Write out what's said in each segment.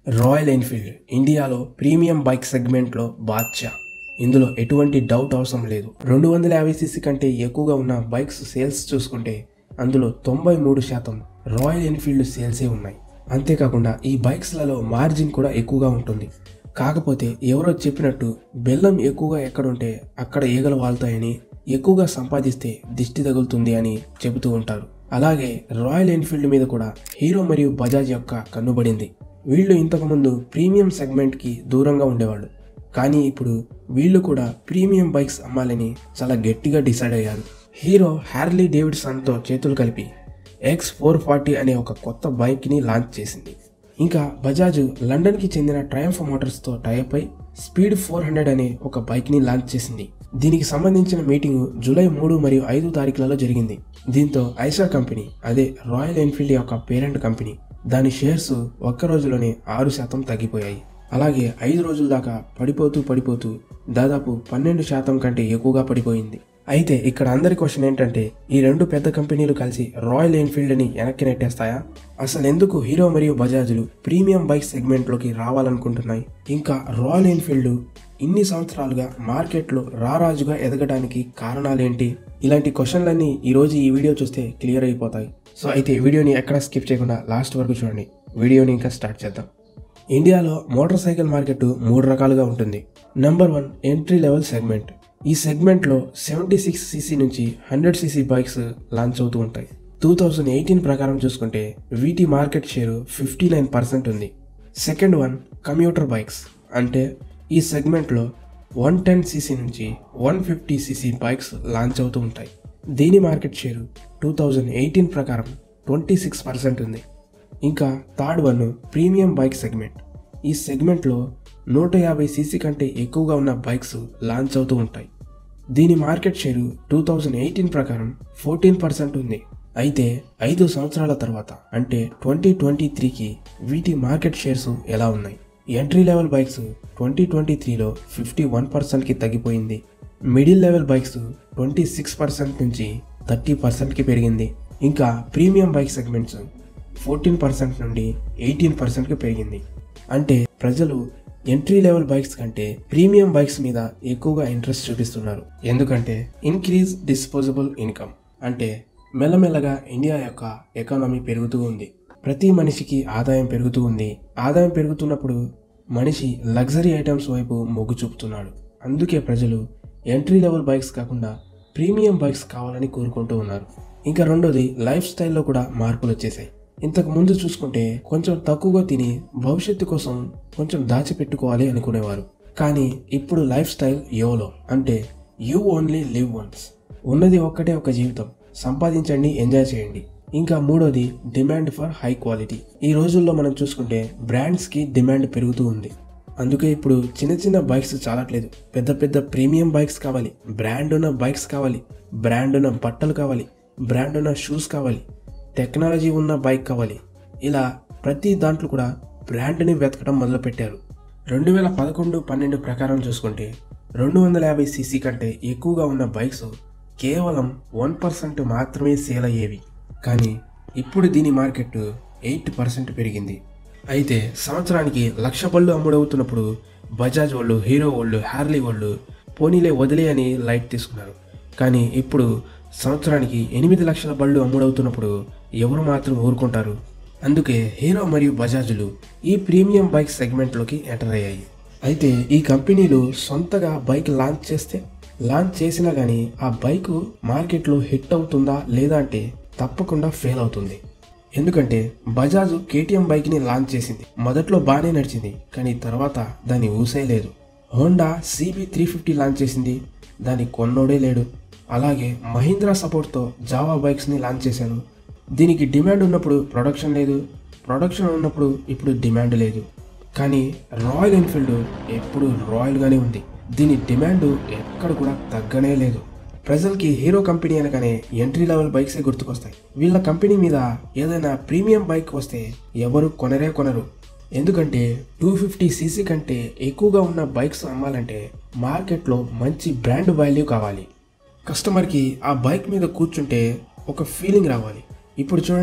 royal Enfield ఇండియాలో premium bike సెగ్మెంట్లో బాద్షా ఇందులో ఎటువంటి డౌట్ అవసరం లేదు రెండు వందల యాభై సీసీ కంటే ఎక్కువగా ఉన్న బైక్స్ సేల్స్ చూసుకుంటే అందులో తొంభై మూడు శాతం రాయల్ ఎన్ఫీల్డ్ సేల్సే ఉన్నాయి అంతేకాకుండా ఈ బైక్స్లలో మార్జిన్ కూడా ఎక్కువగా ఉంటుంది కాకపోతే ఎవరో చెప్పినట్టు బెల్లం ఎక్కువగా ఎక్కడుంటే అక్కడ ఈగలు వాళ్తాయని ఎక్కువగా సంపాదిస్తే దిష్టి తగులుతుంది అని చెబుతూ ఉంటారు అలాగే రాయల్ ఎన్ఫీల్డ్ మీద కూడా హీరో మరియు బజాజ్ యొక్క కన్నుబడింది వీళ్ళు ఇంతకుముందు ప్రీమియం సెగ్మెంట్కి దూరంగా ఉండేవాళ్ళు కానీ ఇప్పుడు వీళ్ళు కూడా ప్రీమియం బైక్స్ అమ్మాలని చాలా గట్టిగా డిసైడ్ అయ్యారు హీరో హ్యార్లీ డేవిడ్సన్తో చేతులు కలిపి ఎక్స్ ఫోర్ ఫార్టీ అనే ఒక కొత్త బైక్ని లాంచ్ చేసింది ఇంకా బజాజ్ లండన్కి చెందిన ట్రయంఫ్ మోటార్స్తో టైప్ అయి స్పీడ్ ఫోర్ హండ్రెడ్ అనే ఒక బైక్ని లాంచ్ చేసింది దీనికి సంబంధించిన మీటింగ్ జూలై మూడు మరియు ఐదు తారీఖులలో జరిగింది దీంతో ఐసర్ కంపెనీ అదే రాయల్ ఎన్ఫీల్డ్ యొక్క పేరెంట్ కంపెనీ దాని షేర్స్ ఒక్క రోజులోనే ఆరు శాతం తగ్గిపోయాయి అలాగే ఐదు రోజుల దాకా పడిపోతూ పడిపోతూ దాదాపు పన్నెండు శాతం కంటే ఎక్కువగా పడిపోయింది అయితే ఇక్కడ అందరి క్వశ్చన్ ఏంటంటే ఈ రెండు పెద్ద కంపెనీలు కలిసి రాయల్ ఎన్ఫీల్డ్ని వెనక్కి నెట్టేస్తాయా అసలు ఎందుకు హీరో మరియు బజాజ్లు ప్రీమియం బైక్ సెగ్మెంట్లోకి రావాలనుకుంటున్నాయి ఇంకా రాయల్ ఎన్ఫీల్డ్ ఇన్ని సంవత్సరాలుగా మార్కెట్లో రారాజుగా ఎదగడానికి కారణాలేంటి ఇలాంటి క్వశ్చన్లన్నీ ఈ రోజు ఈ వీడియో చూస్తే క్లియర్ అయిపోతాయి సో అయితే వీడియోని ఎక్కడ స్కిప్ చేయకుండా లాస్ట్ వరకు చూడండి వీడియోని ఇంకా స్టార్ట్ చేద్దాం ఇండియాలో మోటార్ సైకిల్ మార్కెట్ మూడు రకాలుగా ఉంటుంది number one entry level segment ఈ సెగ్మెంట్లో సెవెంటీ సిక్స్ సీసీ నుంచి హండ్రెడ్ సీసీ బైక్స్ లాంచ్ అవుతూ ఉంటాయి టూ థౌజండ్ ఎయిటీన్ ప్రకారం చూసుకుంటే వీటి market share fifty nine percent ఉంది సెకండ్ వన్ కమ్యూటర్ బైక్స్ అంటే ఈ సెగ్మెంట్లో వన్ టెన్ సీసీ నుంచి one fifty CC bikes launch అవుతూ ఉంటాయి దీని market share two thousand eighteen ప్రకారం ట్వంటీ సిక్స్ పర్సెంట్ ఉంది ఇంకా third one premium bike segment ఈ సెగ్మెంట్లో నూట యాభై సీసీ కంటే ఎక్కువగా ఉన్న బైక్స్ లాంచ్ అవుతూ ఉంటాయి దీని market share two thousand eighteen ప్రకారం ఫోర్టీన్ పర్సెంట్ ఉంది అయితే ఐదు సంవత్సరాల తర్వాత అంటే ట్వంటీ ట్వంటీ త్రీకి వీటి మార్కెట్ షేర్స్ ఎలా ఉన్నాయి entry level bikes twenty twenty త్రీలో ఫిఫ్టీ వన్ పర్సెంట్కి తగ్గిపోయింది middle level bikes twenty six percent నుంచి థర్టీ పర్సెంట్కి పెరిగింది ఇంకా premium bike segments fourteen percent నుండి ఎయిటీన్ పర్సెంట్కి పెరిగింది అంటే ప్రజలు ఎంట్రీ లెవెల్ బైక్స్ కంటే ప్రీమియం బైక్స్ మీద ఎక్కువగా ఇంట్రెస్ట్ చూపిస్తున్నారు ఎందుకంటే ఇంక్రీజ్ డిస్పోజబుల్ ఇన్కమ్ అంటే మెల్లమెల్లగా ఇండియా యొక్క ఎకానమీ పెరుగుతూ ఉంది ప్రతి మనిషికి ఆదాయం పెరుగుతూ ఉంది ఆదాయం పెరుగుతున్నప్పుడు మనిషి లగ్జరీ ఐటమ్స్ వైపు మొగ్గు చూపుతున్నాడు అందుకే ప్రజలు ఎంట్రీ లెవెల్ బైక్స్ కాకుండా ప్రీమియం బైక్స్ కావాలని కోరుకుంటూ ఉన్నారు ఇంకా రెండోది లైఫ్ స్టైల్లో కూడా మార్పులు వచ్చేసాయి ఇంతకు ముందు చూసుకుంటే కొంచెం తక్కువగా తిని భవిష్యత్తు కోసం కొంచెం దాచిపెట్టుకోవాలి అనుకునేవారు కానీ ఇప్పుడు లైఫ్ స్టైల్ యోలో అంటే యూ ఓన్లీ లివ్ వన్స్ ఉన్నది ఒక్కటే ఒక జీవితం సంపాదించండి ఎంజాయ్ చేయండి ఇంకా మూడోది డిమాండ్ ఫర్ హై క్వాలిటీ ఈ రోజుల్లో మనం చూసుకుంటే బ్రాండ్స్కి డిమాండ్ పెరుగుతూ ఉంది అందుకే ఇప్పుడు చిన్న చిన్న బైక్స్ చాలట్లేదు పెద్ద పెద్ద ప్రీమియం బైక్స్ కావాలి బ్రాండ్ ఉన్న బైక్స్ కావాలి బ్రాండ్ ఉన్న బట్టలు కావాలి బ్రాండ్ ఉన్న షూస్ కావాలి టెక్నాలజీ ఉన్న బైక్ కావాలి ఇలా ప్రతి దాంట్లో కూడా బ్రాండ్ని వెతకడం మొదలుపెట్టారు రెండు వేల పదకొండు పన్నెండు ప్రకారం చూసుకుంటే రెండు వందల యాభై సీసీ కంటే ఎక్కువగా ఉన్న బైక్స్ కేవలం వన్ పర్సెంట్ మాత్రమే సేల్ అయ్యేవి కానీ ఇప్పుడు దీని మార్కెట్ ఎయిట్ పర్సెంట్ పెరిగింది అయితే సంవత్సరానికి లక్ష బళ్ళు అమ్ముడవుతున్నప్పుడు బజాజ్ వాళ్ళు హీరో వాళ్ళు హ్యార్లీ వాళ్ళు పోనీలే వదిలే అని లైట్ తీసుకున్నారు కానీ ఇప్పుడు సంవత్సరానికి ఎనిమిది లక్షల బళ్ళు అమ్ముడవుతున్నప్పుడు ఎవరు మాత్రం ఊరుకుంటారు అందుకే హీరో మరియు బజాజ్లు ఈ ప్రీమియం బైక్ సెగ్మెంట్లోకి ఎంటర్ అయ్యాయి అయితే ఈ కంపెనీలు సొంతగా బైక్ లాంచ్ చేస్తే లాంచ్ చేసినా కానీ ఆ బైక్ మార్కెట్లో హిట్ అవుతుందా లేదా అంటే తప్పకుండా ఫెయిల్ అవుతుంది ఎందుకంటే బజాజ్ కేటీఎం బైక్ని లాంచ్ చేసింది మొదట్లో బాగానే నడిచింది కానీ తర్వాత దాన్ని ఊసే లేదు Honda CB three fifty launch చేసింది దాన్ని కొన్నోడే లేడు అలాగే మహీంద్రా సపోర్ట్తో జావా బైక్స్ని లాంచ్ చేశారు దీనికి డిమాండ్ ఉన్నప్పుడు ప్రొడక్షన్ లేదు ప్రొడక్షన్ ఉన్నప్పుడు ఇప్పుడు డిమాండ్ లేదు కానీ రాయల్ ఎన్ఫీల్డ్ ఎప్పుడు రాయల్గానే ఉంది దీని డిమాండ్ ఎక్కడ కూడా తగ్గనే లేదు ప్రజలకి హీరో కంపెనీ అనగానే ఎంట్రీ లెవెల్ బైక్సే గుర్తుకొస్తాయి వీళ్ళ కంపెనీ మీద ఏదైనా ప్రీమియం బైక్ వస్తే ఎవరు కొనరే కొనరు ఎందుకంటే టూ ఫిఫ్టీ సీసీ కంటే ఎక్కువగా ఉన్న బైక్స్ అమ్మాలంటే మార్కెట్లో మంచి బ్రాండ్ వాల్యూ కావాలి కస్టమర్కి ఆ బైక్ మీద కూర్చుంటే ఒక ఫీలింగ్ రావాలి ఇప్పుడు చూడండి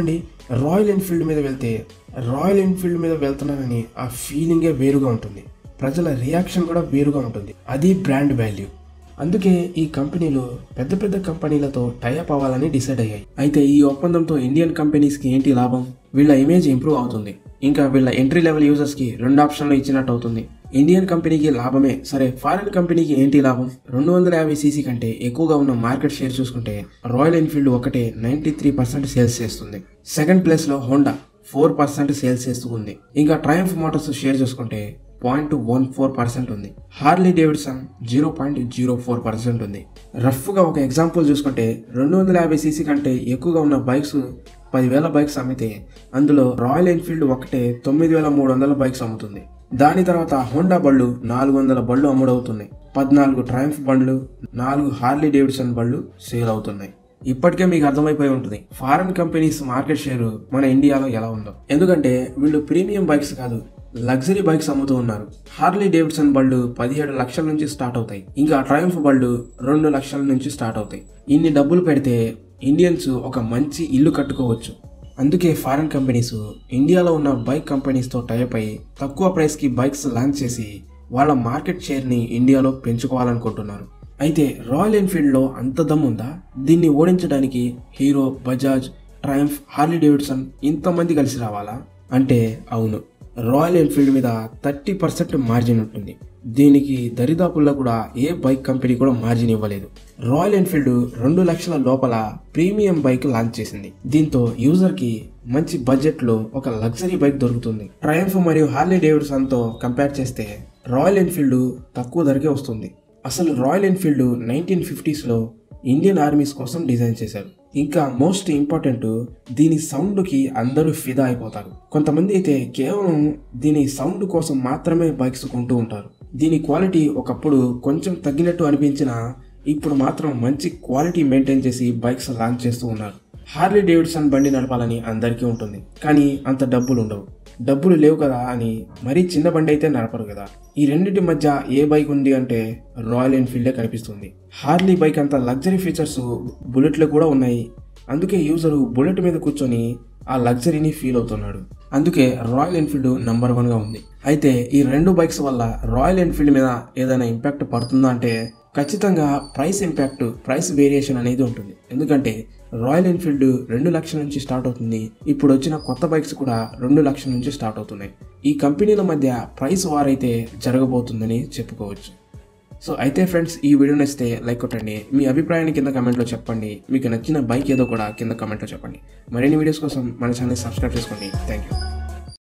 రాయల్ ఎన్ఫీల్డ్ మీద వెళ్తే రాయల్ ఎన్ఫీల్డ్ మీద వెళ్తున్నానని ఆ ఫీలింగే వేరుగా ఉంటుంది ప్రజల రియాక్షన్ కూడా వేరుగా ఉంటుంది అది బ్రాండ్ వాల్యూ అందుకే ఈ కంపెనీలు పెద్ద పెద్ద కంపెనీలతో టైఅప్ అవ్వాలని డిసైడ్ అయ్యాయి అయితే ఈ ఒప్పందంతో ఇండియన్ కంపెనీస్కి ఏంటి లాభం వీళ్ళ ఇమేజ్ ఇంప్రూవ్ అవుతుంది ఇంకా వీళ్ళ ఎంట్రీ లెవెల్ యూజర్స్కి రెండు ఆప్షన్లు ఇచ్చినట్టు అవుతుంది ఇండియన్ కంపెనీకి లాభమే సరే ఫారిన్ కంపెనీకి ఏంటి లాభం రెండు వందల యాభై సీసీ కంటే ఎక్కువగా ఉన్న మార్కెట్ షేర్ చూసుకుంటే రాయల్ ఎన్ఫీల్డ్ ఒకటే నైంటీ త్రీ పర్సెంట్ సేల్స్ చేస్తుంది సెకండ్ ప్లేస్లో హోండా ఫోర్ పర్సెంట్ సేల్స్ చేస్తూ ఉంది ఇంకా ట్రయంఫ్ మోటార్స్ షేర్ చూసుకుంటే పాయింట్ వన్ ఫోర్ పర్సెంట్ ఉంది Harley Davidson zero point zero four percent ఉంది రఫ్గా ఒక ఎగ్జాంపుల్ చూసుకుంటే రెండు వందల యాభై సీసీ కంటే ఎక్కువగా ఉన్న బైక్స్ పదివేల బైక్స్ అమ్మితే అందులో రాయల్ ఎన్ఫీల్డ్ ఒకటే తొమ్మిది వేల మూడు వందల బైక్స్ అమ్ముతుంది దాని తర్వాత హోండా బళ్ళు నాలుగు వందల బళ్ళు అమ్ముడవుతున్నాయి పద్నాలుగు ట్రయంఫ్ బండ్లు నాలుగు హార్లీ డేవిడ్సన్ బళ్ళు సేల్ అవుతున్నాయి ఇప్పటికే మీకు అర్థమైపోయి ఉంటుంది ఫారెన్ కంపెనీస్ మార్కెట్ షేర్ మన ఇండియాలో ఎలా ఉందో ఎందుకంటే వీళ్ళు ప్రీమియం బైక్స్ కాదు లగ్జరీ బైక్స్ అమ్ముతూ ఉన్నారు హార్లీ డేవిడ్సన్ బళ్ళు పదిహేడు లక్షల నుంచి స్టార్ట్ అవుతాయి ఇంకా ట్రయంఫ్ బళ్ళు రెండు లక్షల నుంచి స్టార్ట్ అవుతాయి ఇన్ని డబ్బులు పెడితే ఇండియన్స్ ఒక మంచి ఇల్లు కట్టుకోవచ్చు అందుకే ఫారెన్ కంపెనీస్ ఇండియాలో ఉన్న బైక్ కంపెనీస్తో టైప్ అయి తక్కువ ప్రైస్కి బైక్స్ లాంచ్ చేసి వాళ్ళ మార్కెట్ షేర్ని ఇండియాలో పెంచుకోవాలనుకుంటున్నారు అయితే రాయల్ ఎన్ఫీల్డ్లో అంత దమ్ముందా దీన్ని ఓడించడానికి Hero Bajaj Triumph Harley Davidson ఇంతమంది కలిసి రావాలా అంటే అవును రాయల్ ఎన్ఫీల్డ్ మీద థర్టీ పర్సెంట్ మార్జిన్ ఉంటుంది దీనికి దరిదాపుల్లో కూడా ఏ బైక్ కంపెనీ కూడా మార్జిన్ ఇవ్వలేదు రాయల్ ఎన్ఫీల్డ్ రెండు లక్షల లోపల ప్రీమియం బైక్ లాంచ్ చేసింది దీంతో యూజర్ కి మంచి బడ్జెట్ లో ఒక లగ్జరీ బైక్ దొరుకుతుంది ట్రయంఫ్ మరియు హార్లీ డేవిడ్సన్ తో కంపేర్ చేస్తే రాయల్ ఎన్ఫీల్డ్ తక్కువ ధరకే వస్తుంది అసలు రాయల్ ఎన్ఫీల్డ్ నైన్టీన్ ఫిఫ్టీస్లో ఇండియన్ ఆర్మీస్ కోసం డిజైన్ చేశారు ఇంకా మోస్ట్ ఇంపార్టెంట్ దీని సౌండ్కి అందరూ ఫిదా అయిపోతారు కొంతమంది అయితే కేవలం దీని సౌండ్ కోసం మాత్రమే బైక్స్ కొంటూ ఉంటారు దీని క్వాలిటీ ఒకప్పుడు కొంచెం తగ్గినట్టు అనిపించినా ఇప్పుడు మాత్రం మంచి క్వాలిటీ మెయింటైన్ చేసి బైక్స్ లాంచ్ చేస్తూ ఉన్నారు హార్లీ డేవిడ్సన్ బండి నడపాలని అందరికీ ఉంటుంది కానీ అంత డబ్బులు ఉండవు డబ్బులు లేవు కదా అని మరీ చిన్న బండి అయితే నడపరు కదా ఈ రెండింటి మధ్య ఏ బైక్ ఉంది అంటే రాయల్ ఎన్ఫీల్డే కనిపిస్తుంది హార్లీ బైక్ అంత లగ్జరీ ఫీచర్స్ బుల్లెట్లు కూడా ఉన్నాయి అందుకే యూజరు బుల్లెట్ మీద కూర్చొని ఆ లగ్జరీని ఫీల్ అవుతున్నాడు అందుకే రాయల్ ఎన్ఫీల్డ్ నంబర్ వన్గా ఉంది అయితే ఈ రెండు బైక్స్ వల్ల రాయల్ ఎన్ఫీల్డ్ మీద ఏదైనా ఇంపాక్ట్ పడుతుందా అంటే ఖచ్చితంగా ప్రైస్ ఇంపాక్ట్ ప్రైస్ వేరియేషన్ అనేది ఉంటుంది ఎందుకంటే రాయల్ ఎన్ఫీల్డ్ రెండు లక్షల నుంచి స్టార్ట్ అవుతుంది ఇప్పుడు వచ్చిన కొత్త బైక్స్ కూడా రెండు లక్షల నుంచి స్టార్ట్ అవుతున్నాయి ఈ కంపెనీల మధ్య ప్రైస్ వార్ అయితే జరగబోతుందని చెప్పుకోవచ్చు సో అయితే ఫ్రెండ్స్ ఈ వీడియో నచ్చితే లైక్ కొట్టండి మీ అభిప్రాయాన్ని కింద కమెంట్లో చెప్పండి మీకు నచ్చిన బైక్ ఏదో కూడా కింద కమెంట్లో చెప్పండి మరిన్ని వీడియోస్ కోసం మన ఛానల్ సబ్స్క్రైబ్ చేసుకోండి థ్యాంక్ యూ